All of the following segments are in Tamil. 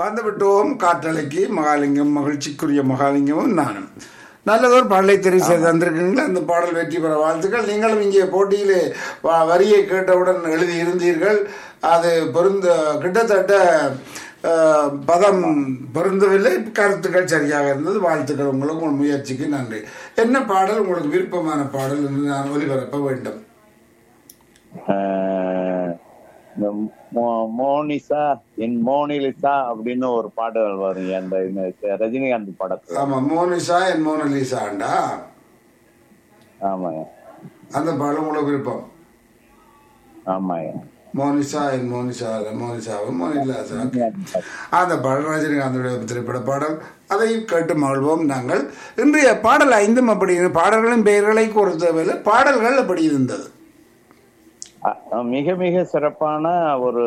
வந்துவிட்டோம் காற்றலைக்கு மகாலிங்கம் மகிழ்ச்சிக்குரிய மகாலிங்கமும் நானும் நல்லதொரு பாடலை தெரிவு செய்து தந்திருக்கீங்களா அந்த பாடல் வெற்றி பெற வாழ்த்துக்கள் நீங்களும் இங்கே போட்டியிலே வ- வரியை கேட்டவுடன் எழுதி இருந்தீர்கள் அது பொருந்த கிட்டத்தட்ட அஹ், பதம் பொருந்தவில்லை கருத்துக்கள் சரியாக இருந்தது வாழ்த்துக்கள் உங்களுக்கு உங்கள் முயற்சிக்கு நன்றி என்ன பாடல் உங்களுக்கு விருப்பமான பாடல் என்று நான் ஒலிபரப்ப வேண்டும் ஆஹ் இந்த மோ- மோனிசா என் மோனிலிசா அப்படின்னு ஒரு பாடல் வரும் அந்த இந்த ரஜினிகாந்த் படத்துல ஆமா மோனிஷா என் மோனலிசாண்டா ஆமாங்க அந்த பாடல் உங்களுக்கு விருப்பம் ஆமாங்க மோனிஷா என் மோனிஷா மோனிஷாவும் மோனிலாசா அந்த பாடல் ரஜினிகாந்தோடைய திரைப்பட பாடல் அதை கேட்டு மகிழ்வோம் நாங்கள் இன்றைய பாடல் ஐந்தும் அப்படி பாடல்களின் பெயர்களை கூற தேவையில்லை பாடல்கள் அப்படி இருந்தது அ- மிக மிக சிறப்பான ஒரு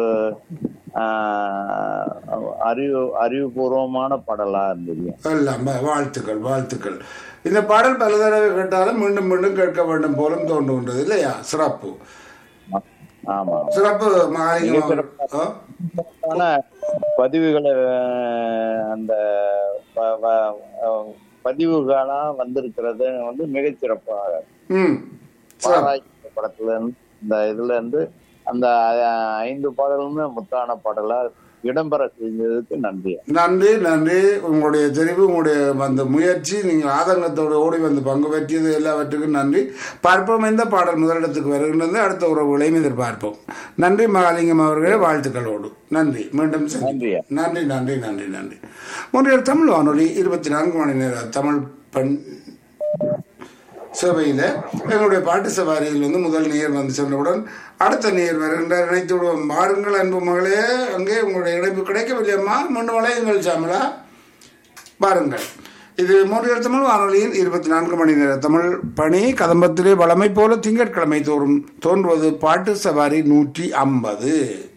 ஆஹ், அறிவு அறிவுபூர்வமான பாடலா இருந்தது எல்லாம் வாழ்த்துக்கள் வாழ்த்துக்கள் இந்த பாடல் பல தடவை கேட்டாலும் மீண்டும் மீண்டும் கேட்க வேண்டும் போலும் தோன்றுகின்றது இல்லையா சிறப்பு ஆமா சிறப்பு மிக மாலிங்க சிறப்பு. ஆனா பதிவுகளை அஹ், அந்த ப- ப- அஹ், பதிவுகளா வந்திருக்கிறது வந்து மிகச்சிறப்பாக ம் சிறப்பு பாராய்ச்சி படத்துல இருந்து இந்த இதுல இருந்து அந்த அஹ், ஐந்து பாடலுமே முத்தான பாடலா இடம்பெற செஞ்சதுக்கு நன்றி நன்றி நன்றி உங்களுடைய தெரிவு உங்களுடைய அந்த முயற்சி நீங்கள் ஆதங்கத்தோடு ஓடி வந்து பங்கு பெற்றியது எல்லாவற்றுக்கும் நன்றி பார்ப்போம் எந்த பாடல் முதலிடத்துக்கு வருகின்றது அடுத்த உறவுகளையும் எதிர்பார்ப்போம் நன்றி மகாலிங்கம் அவர்களே வாழ்த்துக்களோடு நன்றி மீண்டும் சந்திப்போம். நன்றி. நன்றி நன்றி நன்றி நன்றி முன்றைய தமிழ் வானொலி இருபத்தி நான்கு மணி நேர தமிழ் பண் சேவையில் எங்களுடைய பாட்டு சவாரியில் வந்து முதல் நேர் வந்து சென்றவுடன் அடுத்த நேர் வருகின்றார் நினைத்து விடுவோம் வாருங்கள் அன்பு மகளே அங்கே உங்களுடைய இணைப்பு கிடைக்கவில்லையம்மா முன்னு வளையுங்கள் சாமலா பாருங்கள் இது மூன்று தமிழ் வானொலியின் இருபத்தி நான்கு மணி நேர தமிழ் பணி கதம்பத்திலே வளமை போல திங்கட்கிழமை தோறும் தோன்றுவது பாட்டு சவாரி நூற்றி ஐம்பது